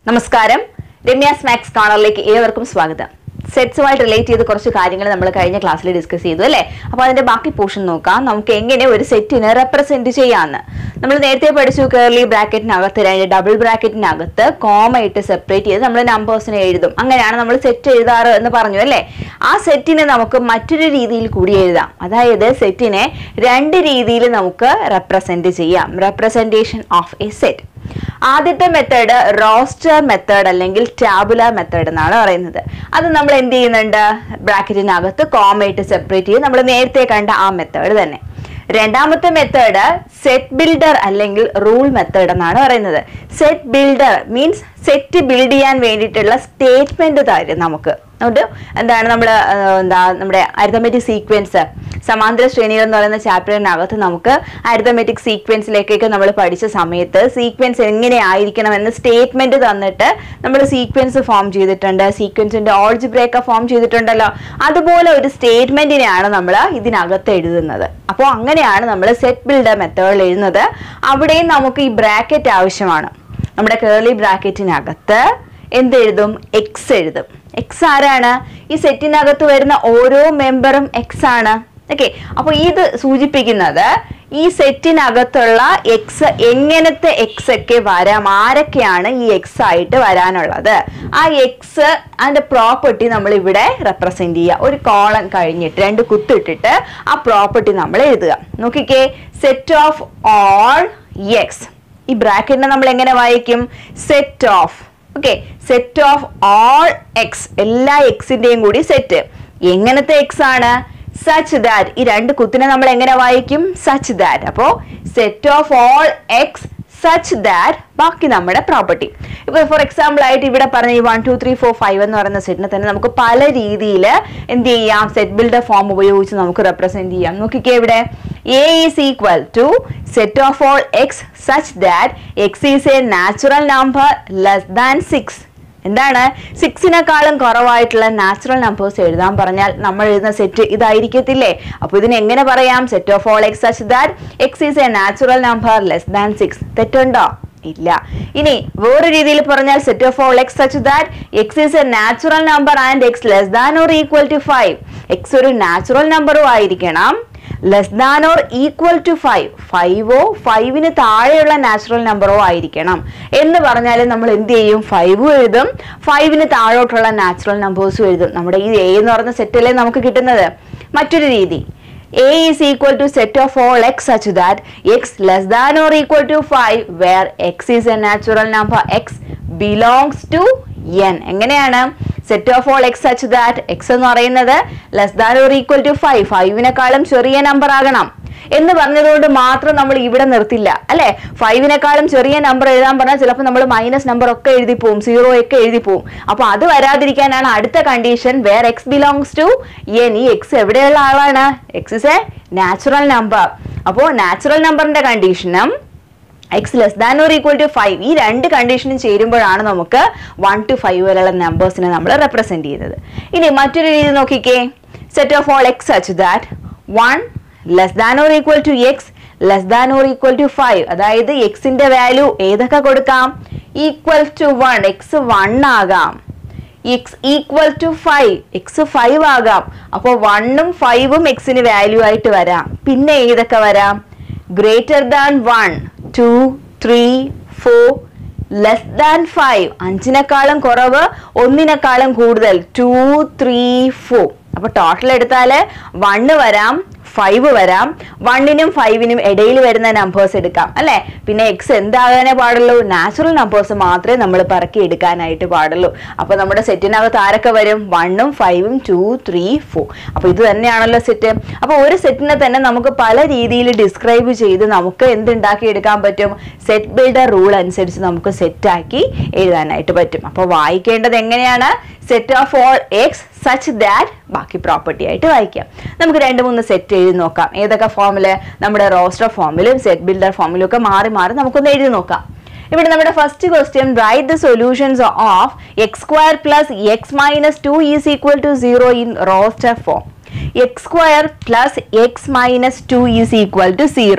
നമസ്കാരം രമ്യ സ്മാക്സ് കാണറിലേക്ക് ഏവർക്കും സ്വാഗതം സെറ്റ്സുമായിട്ട് റിലേറ്റ് ചെയ്ത് കുറച്ച് കാര്യങ്ങൾ നമ്മൾ കഴിഞ്ഞ ക്ലാസ്സിൽ ഡിസ്കസ് ചെയ്തു അല്ലേ അപ്പോൾ അതിന്റെ ബാക്കി പോർഷൻ നോക്കാം നമുക്ക് എങ്ങനെ ഒരു സെറ്റിനെ റെപ്രസെന്റ് ചെയ്യാമെന്ന് നമ്മൾ നേരത്തെ പഠിച്ചു കേർലി ബ്രാക്കറ്റിനകത്ത് രണ്ട് ഡബിൾ ബ്രാക്കറ്റിനകത്ത് കോമ ഇട്ട് സെപ്പറേറ്റ് ചെയ്ത് നമ്മൾ നമ്പേഴ്സിനെ എഴുതും അങ്ങനെയാണ് നമ്മൾ സെറ്റ് എഴുതാറ് എന്ന് പറഞ്ഞു അല്ലേ ആ സെറ്റിനെ നമുക്ക് മറ്റൊരു രീതിയിൽ കൂടി എഴുതാം അതായത് സെറ്റിനെ രണ്ട് രീതിയിൽ നമുക്ക് റെപ്രസെന്റ് ചെയ്യാം റെപ്രസെന്റേഷൻ ഓഫ് എ സെറ്റ് ആദ്യത്തെ മെത്തേഡ് റോസ്റ്റർ മെത്തേഡ് അല്ലെങ്കിൽ ടാബുലർ മെത്തേഡ് എന്നാണ് പറയുന്നത് അത് നമ്മൾ എന്ത് ചെയ്യുന്നുണ്ട് ബ്രാക്കറ്റിനകത്ത് കോമയിട്ട് സെപ്പറേറ്റ് ചെയ്ത് നമ്മൾ നേരത്തെ കണ്ട ആ മെത്തേഡ് തന്നെ രണ്ടാമത്തെ മെത്തേഡ് സെറ്റ് ബിൽഡർ അല്ലെങ്കിൽ റൂൾ മെത്തേഡ് എന്നാണ് പറയുന്നത് set builder means set build ചെയ്യാൻ വേണ്ടിയിട്ടുള്ള സ്റ്റേറ്റ്മെന്റ് തരും നമുക്ക് അതുകൊണ്ട് എന്താണ് നമ്മൾ എന്താ നമ്മുടെ അരിതമെറ്റിക് സീക്വൻസ് സമാന്തര ശ്രേണികൾ എന്ന് പറയുന്ന ചാപ്റ്ററിനകത്ത് നമുക്ക് അരിതമെറ്റിക് സീക്വൻസിലേക്കൊക്കെ നമ്മൾ പഠിച്ച സമയത്ത് സീക്വൻസ് എങ്ങനെ ആയിരിക്കണം എന്ന സ്റ്റേറ്റ്മെന്റ് തന്നിട്ട് നമ്മൾ സീക്വൻസ് ഫോം ചെയ്തിട്ടുണ്ട് സീക്വൻസിന്റെ ഓൾജിബ്രേക്ക് ഫോം ചെയ്തിട്ടുണ്ടല്ലോ അതുപോലെ ഒരു സ്റ്റേറ്റ്മെന്റിനെയാണ് നമ്മൾ ഇതിനകത്ത് എഴുതുന്നത് അപ്പോൾ അങ്ങനെയാണ് നമ്മൾ സെറ്റ് ബിൽഡർ മെത്തേഡിൽ എഴുതുന്നത് അവിടെയും നമുക്ക് ഈ ബ്രാക്കറ്റ് ആവശ്യമാണ് നമ്മുടെ കേർലി ബ്രാക്കറ്റിനകത്ത് എന്തെഴുതും എക്സ് എഴുതും എക്സ് ആരാണ് ഈ സെറ്റിനകത്ത് വരുന്ന ഓരോ മെമ്പറും എക്സ് ആണ് ഓക്കെ അപ്പോൾ ഇത് സൂചിപ്പിക്കുന്നത് ഈ സെറ്റിനകത്തുള്ള എക്സ് എങ്ങനത്തെ എക്സ് ഒക്കെ വരാം ആരൊക്കെയാണ് ഈ എക്സ് ആയിട്ട് വരാനുള്ളത് ആ എക്സ് അതിന്റെ പ്രോപ്പർട്ടി നമ്മൾ ഇവിടെ റെപ്രസെന്റ് ചെയ്യുക ഒരു കോളം കഴിഞ്ഞിട്ട് രണ്ട് കുത്തിട്ടിട്ട് ആ പ്രോപ്പർട്ടി നമ്മൾ എഴുതുക നോക്കിക്കേ സെറ്റ് ഓഫ് ഓൾ എക്സ് ഈ ബ്രാക്കറ്റിനെ നമ്മൾ എങ്ങനെ വായിക്കും set of okay set of all x എല്ലാ എക്സിന്റെയും കൂടി സെറ്റ് എങ്ങനത്തെ എക്സ് ആണ് സച്ച് ദാറ്റ് ഈ രണ്ട് കുത്തിനെ നമ്മൾ എങ്ങനെ വായിക്കും സച്ച് ദാറ്റ് അപ്പോ set of all x such that ബാക്കി നമ്മുടെ പ്രോപ്പർട്ടി ഇപ്പൊ ഫോർ എക്സാമ്പിൾ ആയിട്ട് ഇവിടെ പറഞ്ഞ ഈ one two three four five എന്ന് പറയുന്ന സെറ്റിനെ തന്നെ നമുക്ക് പല രീതിയിൽ എന്ത് ചെയ്യാം സെറ്റ് ബിൽഡർ ഫോം ഉപയോഗിച്ച് നമുക്ക് റെപ്രസെന്റ് ചെയ്യാം നോക്കിക്കേ ഇവിടെ A is equal to set of all x such that x is a natural number less than six എന്താണ് സിക്സിനെക്കാളും കുറവായിട്ടുള്ള നാച്ചുറൽ നമ്പേഴ്സ് എഴുതാൻ പറഞ്ഞാൽ നമ്മൾ എഴുതുന്ന സെറ്റ് ഇതായിരിക്കത്തില്ലേ അപ്പൊ ഇതിന് എങ്ങനെ പറയാം set of all x such that x is a natural number less than six തെറ്റുണ്ടോ ഇല്ല ഇനി വേറെ രീതിയിൽ പറഞ്ഞാൽ set of all x such that x is a natural number and x less than or equal to five x ഒരു natural നമ്പറും ആയിരിക്കണം less than or equal to five ഫൈവോ ഫൈവിന് താഴെയുള്ള നാച്ചുറൽ നമ്പറോ ആയിരിക്കണം എന്ന് പറഞ്ഞാൽ നമ്മൾ എന്ത് ചെയ്യും ഫൈവും എഴുതും ഫൈവിന് താഴോട്ടുള്ള നാച്ചുറൽ നമ്പേഴ്സും എഴുതും നമ്മുടെ ഈ എ എന്ന് പറയുന്ന സെറ്റല്ലേ നമുക്ക് കിട്ടുന്നത് മറ്റൊരു രീതി a is equal to set of all x such that x less than or equal to 5 where x is a natural number x belongs to n എങ്ങനെയാണ് set of all x such that x എന്ന് പറയുന്നത് less than or equal to five ഫൈവിനെക്കാളും ചെറിയ number ആകണം എന്ന് പറഞ്ഞതുകൊണ്ട് മാത്രം നമ്മൾ ഇവിടെ നിർത്തില്ല അല്ലെ ഫൈവിനെക്കാളും ചെറിയ നമ്പർ എഴുതാൻ പറഞ്ഞാൽ ചിലപ്പോൾ നമ്മൾ മൈനസ് നമ്പർ ഒക്കെ എഴുതി പോവും സീറോ ഒക്കെ എഴുതി പോവും അപ്പൊ അത് വരാതിരിക്കാനാണ് അടുത്ത condition where x belongs to N ഈ എക്സ് എവിടെയുള്ള ആളാണ് x is a natural number അപ്പോൾ നാച്ചുറൽ നമ്പറിന്റെ കണ്ടീഷനും x less than or equal to five ഈ രണ്ട് കണ്ടീഷനും ചേരുമ്പോഴാണ് നമുക്ക് വൺ ടു ഫൈവ് വരെയുള്ള നമ്പേഴ്സിനെ നമ്മൾ റെപ്രസെന്റ് ചെയ്യുന്നത് ഇനി മറ്റൊരു രീതി നോക്കിക്കേ set of all x such that one less than or equal to x less than or equal to five അതായത് എക്സിന്റെ വാല്യൂ ഏതൊക്കെ കൊടുക്കാം equal to one x one ആകാം x equal to five x five ആകാം അപ്പോൾ വണ്ണും ഫൈവും എക്സിന് വാല്യൂ ആയിട്ട് വരാം പിന്നെ ഏതൊക്കെ വരാം greater than one two three four less than five അഞ്ചിനേക്കാളും കുറവ് ഒന്നിനേക്കാളും കൂടുതൽ ടു ത്രീ ഫോർ അപ്പൊ ടോട്ടൽ എടുത്താല് വണ്ണ് വരാം ഫൈവ് വരാം വണ്ണിനും ഫൈവിനും ഇടയിൽ വരുന്ന നമ്പേഴ്സ് എടുക്കാം അല്ലെ പിന്നെ എക്സ് എന്താകാനേ പാടുള്ളൂ നാച്ചുറൽ നമ്പേഴ്സ് മാത്രമേ നമ്മൾ പറക്കി എടുക്കാനായിട്ട് പാടുള്ളൂ അപ്പൊ നമ്മുടെ സെറ്റിനകത്ത് ആരൊക്കെ വരും വണ്ണും ഫൈവും ടു ത്രീ ഫോർ അപ്പൊ ഇത് തന്നെയാണല്ലോ സെറ്റ് അപ്പൊ ഒരു സെറ്റിനെ തന്നെ നമുക്ക് പല രീതിയിൽ ഡിസ്ക്രൈബ് ചെയ്ത് നമുക്ക് എന്തുണ്ടാക്കി എടുക്കാൻ പറ്റും സെറ്റ് ബിൽഡർ റൂൾ അനുസരിച്ച് നമുക്ക് സെറ്റാക്കി എഴുതാനായിട്ട് പറ്റും അപ്പൊ വായിക്കേണ്ടത് എങ്ങനെയാണ് set of all x such that ബാക്കി പ്രോപ്പർട്ടി ആയിട്ട് വായിക്കാം നമുക്ക് രണ്ട് മൂന്ന് സെറ്റ് എഴുതി നോക്കാം ഏതൊക്കെ ഫോമില് നമ്മുടെ റോസ്റ്റർ ഫോമിലും സെറ്റ് ബിൽഡർ ഫോമിലും ഒക്കെ മാറി മാറി നമുക്കൊന്ന് എഴുതി നോക്കാം ഇവിടെ നമ്മുടെ first question write the solutions of x square plus x minus two is equal to zero in roster form x square plus x minus two is equal to zero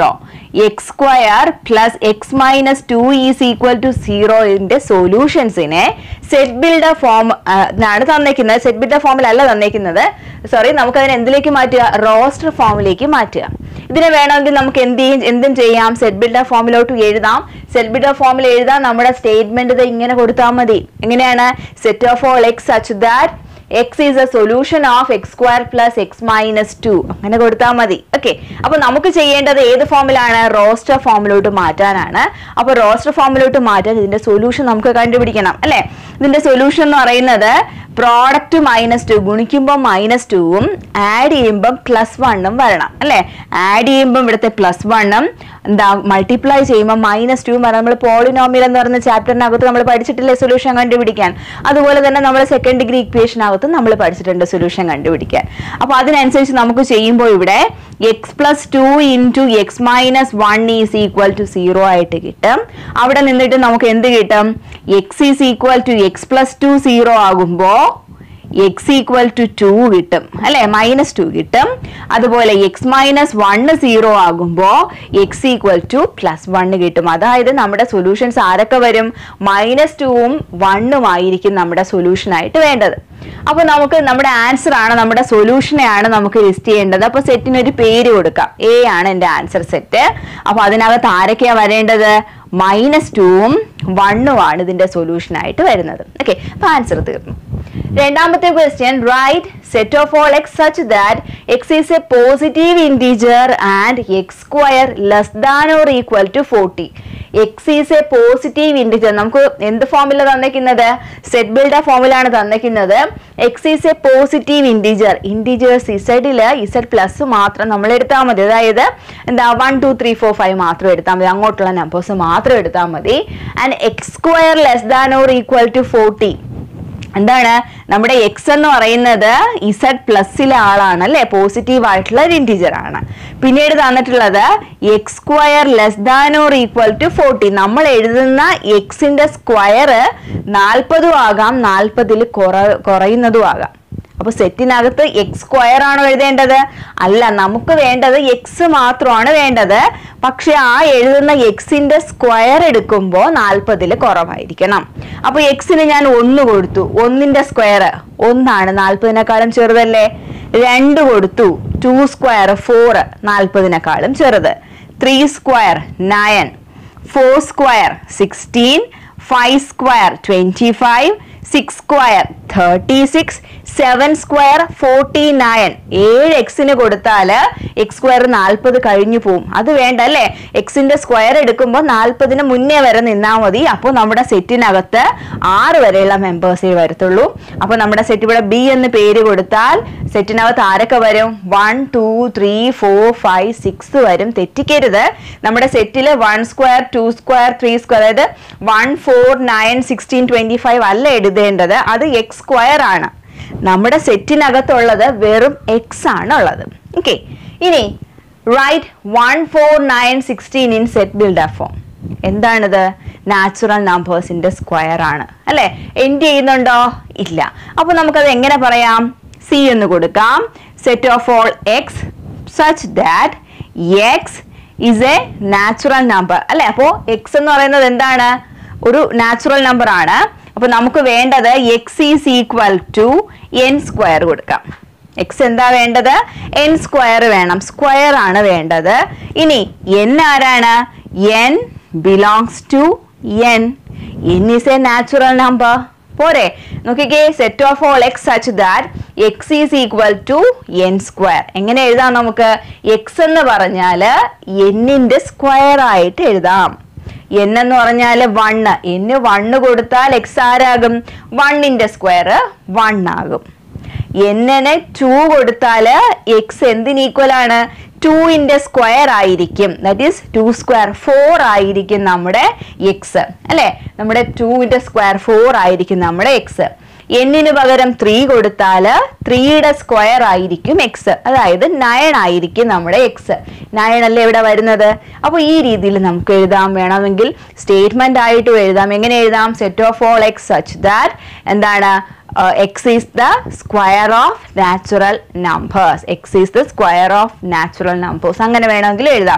x square plus x minus two is equal to സീറോന്റെ സൊല്യൂഷൻസിനെ set builder form ആണ് തന്നേക്കുന്നത് set builder ഫോമിലല്ല തന്നേക്കുന്നത് sorry നമുക്ക് അതിനെ എന്തിലേക്ക് മാറ്റുക roster ഫോമിലേക്ക് മാറ്റുക ഇതിനെ വേണമെങ്കിൽ നമുക്ക് എന്ത് ചെയ്യും എന്തും ചെയ്യാം സെറ്റ് ബിൽഡർ ഫോമിലോട്ട് എഴുതാം സെറ്റ് ബിൽഡർ ഫോമിൽ എഴുതാൻ നമ്മുടെ സ്റ്റേറ്റ്മെന്റ് ഇത് ഇങ്ങനെ കൊടുത്താൽ മതി എങ്ങനെയാണ് set of all x such that x is a solution of x square plus x minus two അങ്ങനെ കൊടുത്താൽ മതി ഓക്കെ അപ്പൊ നമുക്ക് ചെയ്യേണ്ടത് ഏത് ഫോമിലാണ് റോസ്റ്റർ ഫോമിലോട്ട് മാറ്റാനാണ് അപ്പൊ റോസ്റ്റർ ഫോമിലോട്ട് മാറ്റാൻ ഇതിന്റെ സൊല്യൂഷൻ നമുക്ക് കണ്ടുപിടിക്കണം അല്ലെ ഇതിന്റെ സൊല്യൂഷൻ എന്ന് പറയുന്നത് പ്രോഡക്റ്റ് മൈനസ് ടു ഗുണിക്കുമ്പോൾ മൈനസ് ടുവും ആഡ് ചെയ്യുമ്പോൾ പ്ലസ് വണ്ണും വരണം അല്ലെ ആഡ് ചെയ്യുമ്പോൾ ഇവിടുത്തെ പ്ലസ് വണ്ണും എന്താ മൾട്ടിപ്ലൈ ചെയ്യുമ്പോൾ മൈനസ് ടു വരണം നമ്മൾ പോളിനോമിയൽ എന്ന് പറയുന്ന ചാപ്റ്ററിനകത്ത് നമ്മൾ പഠിച്ചിട്ടില്ലേ സൊല്യൂഷൻ കണ്ടുപിടിക്കാൻ അതുപോലെ തന്നെ നമ്മൾ സെക്കൻഡ് ഡിഗ്രി ഇക്വേഷനകത്ത് നമ്മൾ പഠിച്ചിട്ടുണ്ട് സൊല്യൂഷൻ കണ്ടുപിടിക്കാൻ അപ്പോൾ അതിനനുസരിച്ച് നമുക്ക് ചെയ്യുമ്പോൾ ഇവിടെ x plus two into x minus one is equal to zero ആയിട്ട് കിട്ടും അവിടെ നിന്നിട്ട് നമുക്ക് എന്ത് കിട്ടും x is equal to x plus two zero ആകുമ്പോൾ എക്സ് ഈക്വൽ ടു ടു കിട്ടും അല്ലെ മൈനസ് ടു കിട്ടും അതുപോലെ എക്സ് മൈനസ് വണ്ണ് സീറോ ആകുമ്പോൾ x equal to plus one കിട്ടും അതായത് നമ്മുടെ സൊല്യൂഷൻസ് ആരൊക്കെ വരും മൈനസ് ടുവും വണ്ണും ആയിരിക്കും നമ്മുടെ സൊല്യൂഷൻ ആയിട്ട് വേണ്ടത് അപ്പൊ നമുക്ക് നമ്മുടെ ആൻസർ ആണ് നമ്മുടെ സൊല്യൂഷനെ ആണ് നമുക്ക് ലിസ്റ്റ് ചെയ്യേണ്ടത് അപ്പൊ സെറ്റിന് ഒരു പേര് കൊടുക്കാം എ ആണ് എന്റെ ആൻസർ സെറ്റ് അപ്പൊ അതിനകത്ത് ആരൊക്കെയാ വരേണ്ടത് മൈനസ് ടുവും വണ്ണും ആണ് ഇതിന്റെ സൊല്യൂഷൻ ആയിട്ട് വരുന്നത് ഓക്കെ അപ്പൊ ആൻസർ തീർന്നു രണ്ടാമത്തെ question write set of all x such that x is a positive integer and x square less than or equal to forty x is a positive integer നമുക്ക് എന്ത് ഫോമിലാണ് തന്നേക്കുന്നത് സെറ്റ് ബിൽഡർ ഫോമിലാണ് തന്നേക്കുന്നത് x is a positive integer integers ഇസഡിൽ Z plus മാത്രം നമ്മൾ എടുത്താൽ മതി അതായത് എന്താ one two three four five മാത്രം എടുത്താൽ മതി അങ്ങോട്ടുള്ള നമ്പേഴ്സ് മാത്രം എടുത്താൽ മതി and x square less than or equal to forty എന്താണ് നമ്മുടെ എക്സ് എന്ന് പറയുന്നത് ഇസഡ് പ്ലസ്സിലെ ആളാണ് അല്ലെ പോസിറ്റീവ് ആയിട്ടുള്ള ഒരു ഇൻറ്റീജർ ആണ് പിന്നീട് തന്നിട്ടുള്ളത് x square less than or equal to forty നമ്മൾ എഴുതുന്ന എക്സിന്റെ സ്ക്വയർ നാൽപ്പതും ആകാം നാൽപ്പതിൽ കുറ കുറയുന്നതും ആകാം അപ്പൊ സെറ്റിനകത്ത് എക്സ് സ്ക്വയർ ആണോ എഴുതേണ്ടത് അല്ല നമുക്ക് വേണ്ടത് എക്സ് മാത്രമാണ് വേണ്ടത് പക്ഷെ ആ എഴുതുന്ന എക്സിന്റെ സ്ക്വയർ എടുക്കുമ്പോൾ നാൽപ്പതിൽ കുറവായിരിക്കണം അപ്പൊ എക്സിന് ഞാൻ ഒന്ന് കൊടുത്തു ഒന്നിന്റെ സ്ക്വയർ ഒന്നാണ് നാൽപ്പതിനേക്കാളും ചെറുതല്ലേ രണ്ട് കൊടുത്തു ടു സ്ക്വയർ ഫോർ നാൽപ്പതിനേക്കാളും ചെറുത് three square nine four square sixteen five square twenty five six square thirty six seven square forty nine ഏഴ് എക്സിന് കൊടുത്താൽ എക്സ് സ്ക്വയർ നാൽപ്പത് കഴിഞ്ഞു പോവും അത് വേണ്ട അല്ലേ എക്സിന്റെ സ്ക്വയർ എടുക്കുമ്പോൾ നാൽപ്പതിന് മുന്നേ വരെ നിന്നാൽ മതി അപ്പോൾ നമ്മുടെ സെറ്റിനകത്ത് ആറ് വരെയുള്ള മെമ്പേഴ്സേ വരത്തുള്ളൂ അപ്പോൾ നമ്മുടെ സെറ്റ് ഇവിടെ ബി എന്ന് പേര് കൊടുത്താൽ സെറ്റിനകത്ത് ആരൊക്കെ വരും one two three four five six വരും തെറ്റിക്കരുത് നമ്മുടെ സെറ്റിൽ one square two square three square അതായത് one four nine sixteen twenty five അല്ല എഴുതേണ്ടത് അത് എക്സ് സ്ക്വയർ ആണ് നമ്മുടെ സെറ്റിനകത്തുള്ളത് വെറും എക്സ് ആണ് ഉള്ളത് ഓക്കെ ഇനി write one four nine sixteen in set builder form എന്താണിത് നാച്ചുറൽ നമ്പേഴ്സിന്റെ സ്ക്വയർ ആണ് അല്ലെ എൻഡ് ചെയ്യുന്നുണ്ടോ ഇല്ല അപ്പൊ നമുക്കത് എങ്ങനെ പറയാം സി എന്ന് കൊടുക്കാം set of all x such that x is a natural number അല്ലെ അപ്പോ എക്സ് എന്ന് പറയുന്നത് എന്താണ് ഒരു നാച്ചുറൽ നമ്പർ ആണ് അപ്പൊ നമുക്ക് വേണ്ടത് x is equal to n square കൊടുക്കാം എക്സ് എന്താ വേണ്ടത് എൻ സ്ക്വയർ വേണം സ്ക്വയർ ആണ് വേണ്ടത് ഇനി എൻ ആരാണ് n belongs to N n is a natural number പോരെ നോക്കിക്കേ set of all x such that x is equal to n square എങ്ങനെ എഴുതാം നമുക്ക് എക്സ് എന്ന് പറഞ്ഞാല് എന്നിന്റെ സ്ക്വയർ ആയിട്ട് എഴുതാം എൻ എന്ന് പറഞ്ഞാൽ വണ്ണ് എന്ന് വണ്ണ് കൊടുത്താൽ എക്സ് ആരാകും വണ്ണിന്റെ സ്ക്വയർ വൺ ആകും എന്നിന് ടു കൊടുത്താൽ എക്സ് എന്തിന് ഈക്വൽ ആണ് ടുവിന്റെ സ്ക്വയർ ആയിരിക്കും that is two square four ആയിരിക്കും നമ്മുടെ എക്സ് അല്ലെ നമ്മുടെ ടുവിന്റെ സ്ക്വയർ ഫോർ ആയിരിക്കും നമ്മുടെ എക്സ് എന്നിന് പകരം ത്രീ കൊടുത്താൽ ത്രീയുടെ സ്ക്വയർ ആയിരിക്കും എക്സ് അതായത് നയൻ ആയിരിക്കും നമ്മുടെ എക്സ് നയൻ അല്ലേ ഇവിടെ വരുന്നത് അപ്പോൾ ഈ രീതിയിൽ നമുക്ക് എഴുതാൻ വേണമെങ്കിൽ സ്റ്റേറ്റ്മെന്റ് ആയിട്ടും എഴുതാം എങ്ങനെ എഴുതാം set of all x such that എന്താണ് x is the square of natural numbers x is the square of natural numbers അങ്ങനെ വേണമെങ്കിൽ എഴുതാം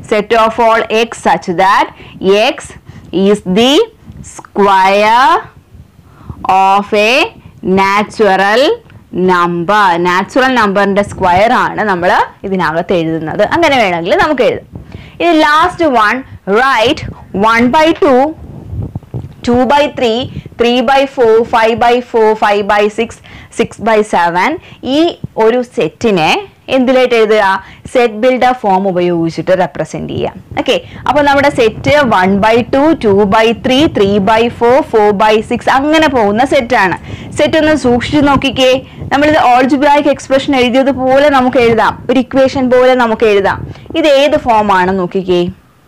set of all x such that x is the square of a natural number natural നമ്പറിന്റെ square ആണ് നമ്മൾ ഇതിനകത്ത് എഴുതുന്നത് അങ്ങനെ വേണമെങ്കിൽ നമുക്ക് എഴുതാം ഇനി last one write one by two two by three three by four five by four five by six six by seven ഈ ഒരു സെറ്റിനെ എന്തിലായിട്ട് എഴുതുക സെറ്റ് ബിൽഡർ ഫോം ഉപയോഗിച്ചിട്ട് റെപ്രസെന്റ് ചെയ്യാം ഓക്കെ അപ്പോൾ നമ്മുടെ set one by two two by three three by four four by six അങ്ങനെ പോകുന്ന സെറ്റാണ് സെറ്റ് ഒന്ന് സൂക്ഷിച്ചു നോക്കിക്കേ നമ്മളിത് ഓൾജിബ്രായിക് എക്സ്പ്രഷൻ എഴുതിയതുപോലെ നമുക്ക് എഴുതാം ഒരു ഇക്വേഷൻ പോലെ നമുക്ക് എഴുതാം ഇത് ഏത് ഫോമാണ് നോക്കിക്കേ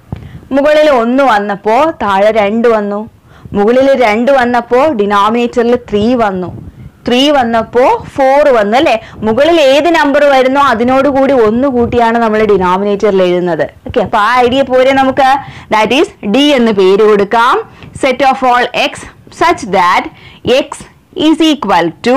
മുകളിൽ ഒന്ന് വന്നപ്പോ താഴെ രണ്ട് വന്നു മുകളിൽ രണ്ട് വന്നപ്പോ ഡിനോമിനേറ്ററിൽ ത്രീ വന്നു ത്രീ വന്നപ്പോ ഫോർ വന്നു അല്ലെ മുകളിൽ ഏത് നമ്പർ വരുന്നോ അതിനോട് കൂടി ഒന്ന് കൂട്ടിയാണ് നമ്മൾ ഡിനോമിനേറ്ററിൽ എഴുതുന്നത് ഓക്കെ അപ്പൊ ആ ഐഡിയ പോലെ നമുക്ക് ദാറ്റ് ഈസ് ഡി എന്ന് പേര് കൊടുക്കാം set of all x such that x is equal to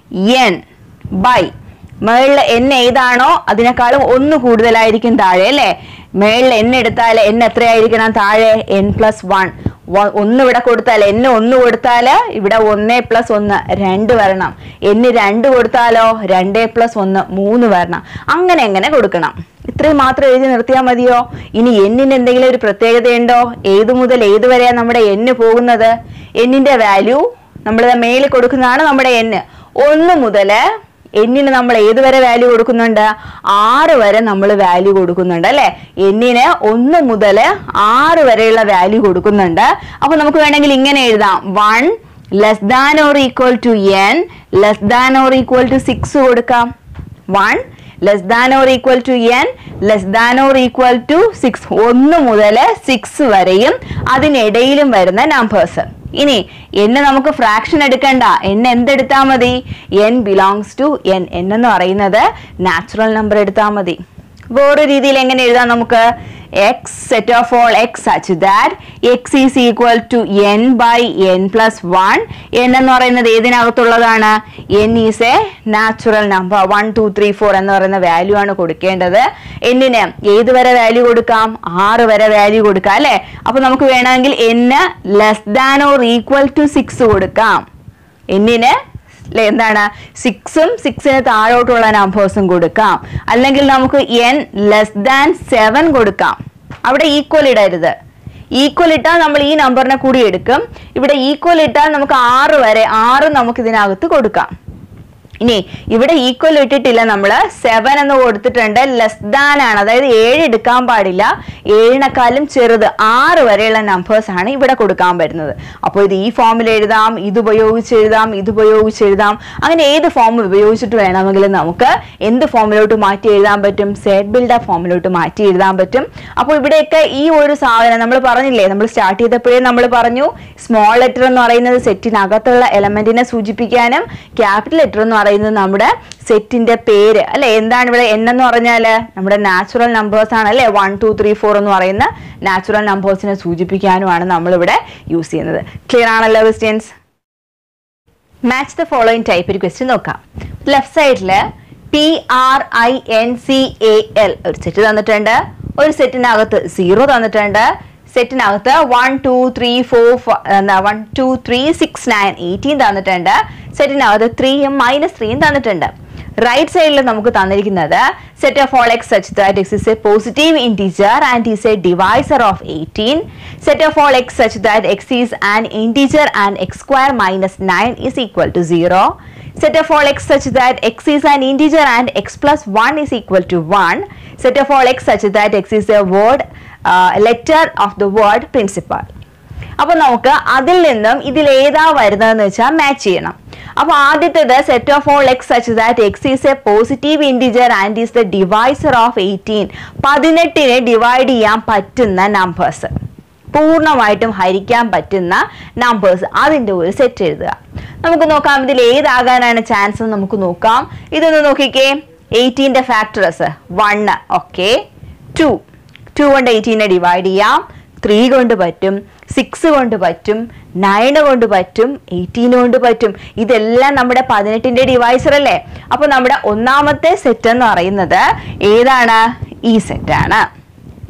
n by മേളിൽ എൻ ഏതാണോ അതിനേക്കാളും ഒന്ന് കൂടുതലായിരിക്കും താഴെ അല്ലേ മേളിൽ എൻ എടുത്താൽ എൻ എത്രയായിരിക്കണം താഴെ എൻ പ്ലസ് വൺ ഒന്ന് ഇവിടെ കൊടുത്താൽ എൻ ഒന്ന് കൊടുത്താൽ ഇവിടെ ഒന്ന് പ്ലസ് ഒന്ന് രണ്ട് വരണം എന്ന് രണ്ട് കൊടുത്താലോ രണ്ട് പ്ലസ് ഒന്ന് മൂന്ന് വരണം അങ്ങനെ എങ്ങനെ കൊടുക്കണം ഇത്രയും മാത്രം എഴുതി നിർത്തിയാൽ മതിയോ ഇനി എന്നിന് എന്തെങ്കിലും ഒരു പ്രത്യേകതയുണ്ടോ ഏത് മുതൽ ഏത് വരെയാണ് നമ്മുടെ എന്ന് പോകുന്നത് എന്നിന്റെ വാല്യൂ നമ്മൾ മേളിൽ കൊടുക്കുന്നതാണ് നമ്മുടെ എന്ന് ഒന്ന് മുതൽ എന്നിന് നമ്മൾ ഏത് വരെ വാല്യൂ കൊടുക്കുന്നുണ്ട് ആറ് വരെ നമ്മൾ വാല്യൂ കൊടുക്കുന്നുണ്ട് അല്ലെ എന്നിന് ഒന്ന് മുതൽ ആറ് വരെയുള്ള വാല്യൂ കൊടുക്കുന്നുണ്ട് അപ്പൊ നമുക്ക് വേണമെങ്കിൽ ഇങ്ങനെ എഴുതാം one less than or equal to n less than or equal to six കൊടുക്കാം one less than or equal to n less than or equal to six ഒന്ന് മുതൽ സിക്സ് വരെയും അതിനിടയിലും വരുന്ന നമ്പേഴ്സ് ഇനി എന്നെ നമുക്ക് ഫ്രാക്ഷൻ എടുക്കണ്ട എൻ എന്തെടുത്താൽ മതി n belongs to N N എന്ന് പറയുന്നത് നാച്ചുറൽ നമ്പർ എടുത്താൽ മതി വേറെ രീതിയിൽ എങ്ങനെ എഴുതാം നമുക്ക് x set of all x such that x is equal to n by n plus one n എന്ന് പറയുന്നത് ഏതിനകത്തുള്ളതാണ് n is a natural number one two three four എന്ന് പറയുന്ന വാല്യൂ ആണ് കൊടുക്കേണ്ടത് എന്നിന് ഏത് വരെ വാല്യൂ കൊടുക്കാം ആറ് വരെ വാല്യൂ കൊടുക്കാം അല്ലെ അപ്പൊ നമുക്ക് വേണമെങ്കിൽ n less than or equal to six കൊടുക്കാം എന്നിന് ല്ലേ, എന്താണ് സിക്സും സിക്സിന് താഴോട്ടുള്ള നമ്പേഴ്സും കൊടുക്കാം അല്ലെങ്കിൽ നമുക്ക് എൻ ലെസ് ദാൻ സെവൻ കൊടുക്കാം അവിടെ ഈക്വൽ ഇടരുത് ഈക്വൽ ഇട്ടാൽ നമ്മൾ ഈ നമ്പറിനെ കൂടി എടുക്കും ഇവിടെ ഈക്വൽ ഇട്ടാൽ നമുക്ക് ആറ് വരെ ആറ് നമുക്ക് ഇതിനകത്ത് കൊടുക്കാം ഇനി ഇവിടെ ഈക്വൽ ഇട്ടിട്ടില്ല നമ്മൾ സെവൻ എന്ന് കൊടുത്തിട്ടുണ്ട് ലെസ് ദാൻ ആണ് അതായത് ഏഴ് എടുക്കാൻ പാടില്ല ഏഴിനെക്കാളും ചെറുത് ആറ് വരെയുള്ള നമ്പേഴ്സ് ആണ് ഇവിടെ കൊടുക്കാൻ പറ്റുന്നത് അപ്പോൾ ഇത് ഈ ഫോമിൽ എഴുതാം ഇത് ഉപയോഗിച്ച് എഴുതാം ഇത് ഉപയോഗിച്ച് എഴുതാം അങ്ങനെ ഏത് ഫോം ഉപയോഗിച്ചിട്ട് വേണമെങ്കിലും നമുക്ക് എന്ത് ഫോമിലോട്ട് മാറ്റി എഴുതാൻ പറ്റും സെറ്റ് ബിൽഡർ ഫോമിലോട്ട് മാറ്റി എഴുതാൻ പറ്റും അപ്പോൾ ഇവിടെയൊക്കെ ഈ ഒരു സാധനം നമ്മൾ പറഞ്ഞില്ലേ നമ്മൾ സ്റ്റാർട്ട് ചെയ്തപ്പോഴേ നമ്മൾ പറഞ്ഞു സ്മോൾ ലെറ്റർ എന്ന് പറയുന്നത് സെറ്റിനകത്തുള്ള എലമെന്റിനെ സൂചിപ്പിക്കാനും ക്യാപിറ്റൽ ലെറ്റർ എന്ന് പറയുന്നത് നമ്മുടെ സെറ്റിന്റെ പേര് അല്ലെ എന്താണ് ഇവിടെ n എന്ന് പറഞ്ഞാൽ നമ്മുടെ നാച്ചുറൽ നമ്പേഴ്സ് ആണ് അല്ലെ വൺ ടു ത്രീ ഫോർ എന്ന് പറയുന്ന നാച്ചുറൽ നമ്പേഴ്സിനെ സൂചിപ്പിക്കാനുമാണ് നമ്മളിവിടെ യൂസ് ചെയ്യുന്നത് ക്ലിയർ ആണല്ലോ questions match the following type ഒരു ക്വസ്റ്റ്യൻ നോക്കാം ലെഫ്റ്റ് സൈഡിൽ P R I N C A L ഒരു സെറ്റ് തന്നിട്ടുണ്ട് ഒരു സെറ്റിനകത്ത് സീറോ തന്നിട്ടുണ്ട് സെറ്റിനകത്ത് വൺ ടു ത്രീ ഫോർ എന്താ one two three six nine eighteen തന്നിട്ടുണ്ട് സെറ്റിനകത്ത് ത്രീയും മൈനസ് ത്രീയും തന്നിട്ടുണ്ട് റൈറ്റ് സൈഡിൽ നമുക്ക് തന്നിരിക്കുന്നത് set of all x such that x is a positive integer and is a divisor of eighteen set of all x such that x is an integer and x square minus nine is equal to zero set of all x such that x is an integer and x plus 1 is equal to 1 set of all x such that x is a word uh, letter of the word principal അപ്പൊ നമുക്ക് അതിൽ നിന്നും ഇതിൽ ഏതാ വരുന്നതെന്ന് വെച്ചാൽ match ചെയ്യണം അപ്പൊ ആദ്യത്തേത് set of all x such that x is a positive integer and is the divisor of eighteen പതിനെട്ടിനെ ഡിവൈഡ് ചെയ്യാൻ പറ്റുന്ന നമ്പേഴ്സ് പൂർണ്ണമായിട്ടും ഹരിക്കാൻ പറ്റുന്ന നമ്പേഴ്സ് അതിന്റെ ഒരു സെറ്റ് എഴുതുക നമുക്ക് നോക്കാം ഇതിൽ ഏതാകാനാണ് ചാൻസ് എന്ന് നമുക്ക് നോക്കാം ഇതൊന്ന് നോക്കിക്കേ എയ്റ്റീൻ്റെ factors one okay two two കൊണ്ട് എയ്റ്റീനെ ഡിവൈഡ് ചെയ്യാം ത്രീ കൊണ്ട് പറ്റും സിക്സ് കൊണ്ട് പറ്റും നയൻ കൊണ്ട് പറ്റും എയ്റ്റീൻ കൊണ്ട് പറ്റും ഇതെല്ലാം നമ്മുടെ പതിനെട്ടിന്റെ ഡിവൈസർ അല്ലേ അപ്പൊ നമ്മുടെ ഒന്നാമത്തെ സെറ്റ് എന്ന് പറയുന്നത് ഏതാണ് ഈ സെറ്റാണ് ദെൻ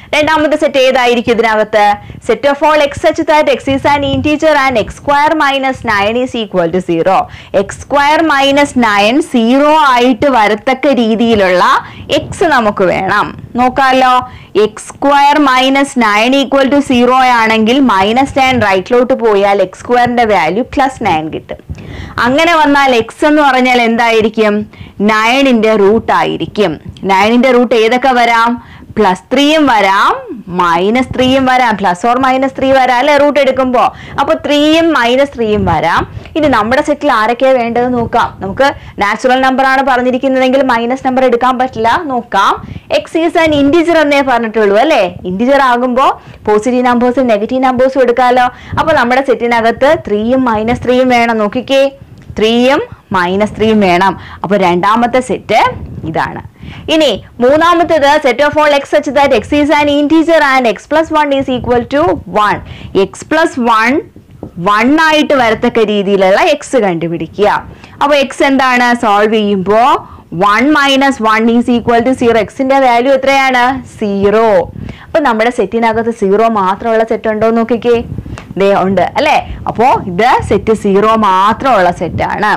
രണ്ടാമത്തെ സെറ്റ് ഏതായിരിക്കും ഇതിനകത്ത് set of all x such that x is an integer and x square minus nine is equal to zero x square minus nine zero ആയിട്ട് വരത്തക്ക രീതിയിലുള്ള എക്സ് നമുക്ക് വേണം നോക്കാമല്ലോ x square minus nine equal to zero ആണെങ്കിൽ minus nine റൈറ്റിലോട്ട് പോയാൽ x സ്ക്വയറിന്റെ വാല്യൂ പ്ലസ് നയൻ കിട്ടും അങ്ങനെ വന്നാൽ എക്സ് എന്ന് പറഞ്ഞാൽ എന്തായിരിക്കും നയനിന്റെ റൂട്ട് ആയിരിക്കും നയനിന്റെ റൂട്ട് ഏതൊക്കെ വരാം പ്ലസ് ത്രീയും വരാം മൈനസ് ത്രീയും വരാം പ്ലസ് ഓർ മൈനസ് ത്രീ വരാം അല്ലെ റൂട്ട് എടുക്കുമ്പോൾ അപ്പൊ ത്രീയും മൈനസ് ത്രീയും വരാം ഇനി നമ്മുടെ സെറ്റിൽ ആരൊക്കെയാ വേണ്ടത് നോക്കാം നമുക്ക് നാച്ചുറൽ നമ്പർ ആണ് പറഞ്ഞിരിക്കുന്നതെങ്കിൽ മൈനസ് നമ്പർ എടുക്കാൻ പറ്റില്ല നോക്കാം എക്സ് ഈസ് ആൻ ഇൻഡിജർ എന്നേ പറഞ്ഞിട്ടുള്ളൂ അല്ലേ ഇൻഡിജർ ആകുമ്പോൾ പോസിറ്റീവ് നമ്പേഴ്സും നെഗറ്റീവ് നമ്പേഴ്സും എടുക്കാമല്ലോ അപ്പൊ നമ്മുടെ സെറ്റിനകത്ത് ത്രീയും മൈനസ് ത്രീയും വേണം നോക്കിക്കേ ത്രീയും മൈനസ് ത്രീയും വേണം അപ്പൊ രണ്ടാമത്തെ സെറ്റ് ഇതാണ് ഇനി മൂന്നാമത്തേത് set of all x such that x is an integer and x plus one is equal to one x plus one one ആയിട്ട് വരത്തക്ക രീതിയിലുള്ള എക്സ് കണ്ടുപിടിക്കുക അപ്പൊ എക്സ് എന്താണ് സോൾവ് ചെയ്യുമ്പോൾ one minus one is equal to zero എക്സിന്റെ value എത്രയാണ് zero അപ്പൊ നമ്മുടെ സെറ്റിനകത്ത് സീറോ മാത്രമുള്ള സെറ്റ് ഉണ്ടോ എന്ന് നോക്കിക്കേ ദേ ഉണ്ട് അല്ലേ അപ്പോ ഇത് സെറ്റ് സീറോ മാത്രമുള്ള സെറ്റാണ്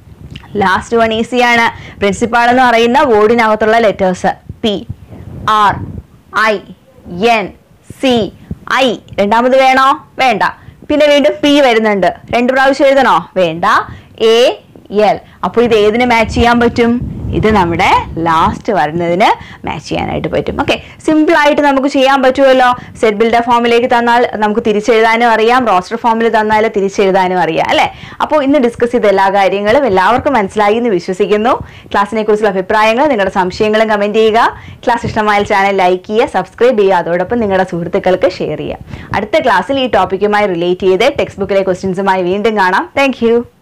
ലാസ്റ്റ് വൺ ഈസിയാണ് പ്രിൻസിപ്പാൾ എന്ന് പറയുന്ന ബോർഡിനകത്തുള്ള letters P R I N C I രണ്ടാമത് വേണോ വേണ്ട പിന്നെ വീണ്ടും പി വരുന്നുണ്ട് രണ്ട് പ്രാവശ്യം എഴുതണോ വേണ്ട എ എൽ അപ്പോൾ ഇത് ഏതിന് മാച്ച് ചെയ്യാൻ പറ്റും ഇത് നമ്മുടെ ലാസ്റ്റ് വരുന്നതിന് മാച്ച് ചെയ്യാനായിട്ട് പറ്റും ഓക്കെ സിമ്പിൾ ആയിട്ട് നമുക്ക് ചെയ്യാൻ പറ്റുമല്ലോ സെറ്റ് ബിൽഡർ ഫോമിലേക്ക് തന്നാൽ നമുക്ക് തിരിച്ചെഴുതാനും അറിയാം റോസ്റ്റർ ഫോമിൽ തന്നാൽ തിരിച്ചെഴുതാനും അറിയാം അല്ലേ അപ്പോൾ ഇന്ന് ഡിസ്കസ് ചെയ്ത എല്ലാ കാര്യങ്ങളും എല്ലാവർക്കും മനസ്സിലായി എന്ന് വിശ്വസിക്കുന്നു ക്ലാസ്സിനെ കുറിച്ചുള്ള അഭിപ്രായങ്ങൾ നിങ്ങളുടെ സംശയങ്ങളും കമന്റ് ചെയ്യുക ക്ലാസ് ഇഷ്ടമായ ചാനൽ ലൈക്ക് ചെയ്യുക സബ്സ്ക്രൈബ് ചെയ്യുക അതോടൊപ്പം നിങ്ങളുടെ സുഹൃത്തുക്കൾക്ക് ഷെയർ ചെയ്യുക അടുത്ത ക്ലാസ്സിൽ ഈ ടോപ്പിക്കുമായി റിലേറ്റ് ചെയ്ത് ടെക്സ്റ്റ് ബുക്കിലെ ക്വസ്റ്റ്യൻസുമായി വീണ്ടും കാണാം താങ്ക്